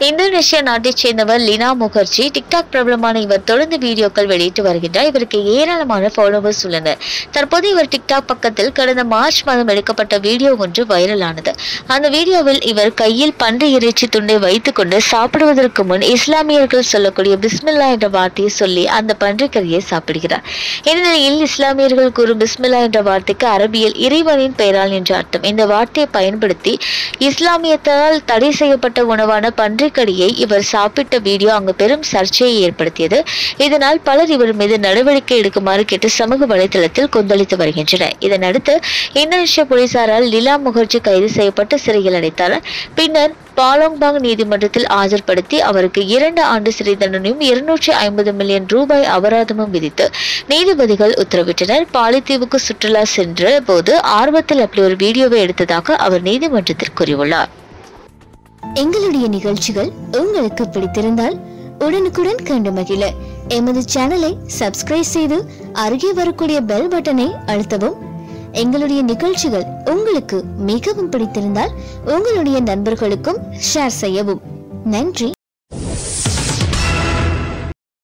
Indonesia நாட்டைச் சேர்ந்தவர் Lina Mukherjee TikTok பிரபலமான இவர் தொடர்ந்து வீடியோக்கள் வெளியிட்டு வருகின்றார் இவருக்கு ஏராளமான ஃபாலோவர்ஸ் உள்ளனர் தற்போது இவர் டிக்டாக் பக்கத்தில் கடந்த மார்ச் மாதம் எடுக்கப்பட்ட வீடியோ ஒன்று வைரலானது அந்த வீடியோவில் இவர் கையில் பன்றி இறைச்சி துண்டை வைத்துக்கொண்டு சாப்பிடுவதற்கு முன் இஸ்லாமியர்கள் சொல்லக்கூடிய பிஸ்மில்லா என்ற வார்த்தையை சொல்லி அந்த பன்றிக்கறியை சாப்பிடுகிறார் இந்நிலையில் இஸ்லாமியர்கள் கூறும் பிஸ்மில்லா என்ற வார்த்தைக்கு அரபியில் இறைவனின் பெயரால் என்ற அர்த்தம் இந்த வார்த்தையை பயன்படுத்தி இஸ்லாமியத்தால் தடை செய்யப்பட்ட உணவான பன்றிக்கறியை இவர் சாப்பிட்ட வீடியோ அங்கு பெரும் சர்ச்சையை ஏற்படுத்தியது இதனால் பலர் இவர் மீது நடவடிக்கை எடுக்குமாறு கேட்டு சமூக வலைதளத்தில் கொந்தளித்து வருகின்றனர் இதனடுத்து இந்தோனேஷிய போலீசாரால் லிலா முகர்ஜி கைது செய்யப்பட்டு சிறையில் அடைத்தனர் பின்னர் பாலோங்பாங் நீதிமன்றத்தில் ஆஜர்படுத்தி அவருக்கு இரண்டு ஆண்டு சிறை தண்டனையும் இருநூற்றி ஐம்பது மில்லியன் ரூபாய் அபராதமும் விதித்து நீதிபதிகள் உத்தரவிட்டனர் பாலித்தீவுக்கு சுற்றுலா சென்ற போது ஆர்வத்தில் அப்படி ஒரு வீடியோவை எடுத்ததாக அவர் நீதிமன்றத்தில் கூறியுள்ளார் எங்களுடைய நிகழ்ச்சிகள் உங்களுக்கு பிடித்திருந்தால் உடனுக்குடன் கண்டு மகிழ எமது சேனலை சப்ஸ்கிரைப் செய்து அருகே வரக்கூடிய பெல் பட்டனை அழுத்தவும் எங்களுடைய நிகழ்ச்சிகள் உங்களுக்கு மிகவும் பிடித்திருந்தால் உங்களுடைய நண்பர்களுக்கும் ஷேர் செய்யவும் நன்றி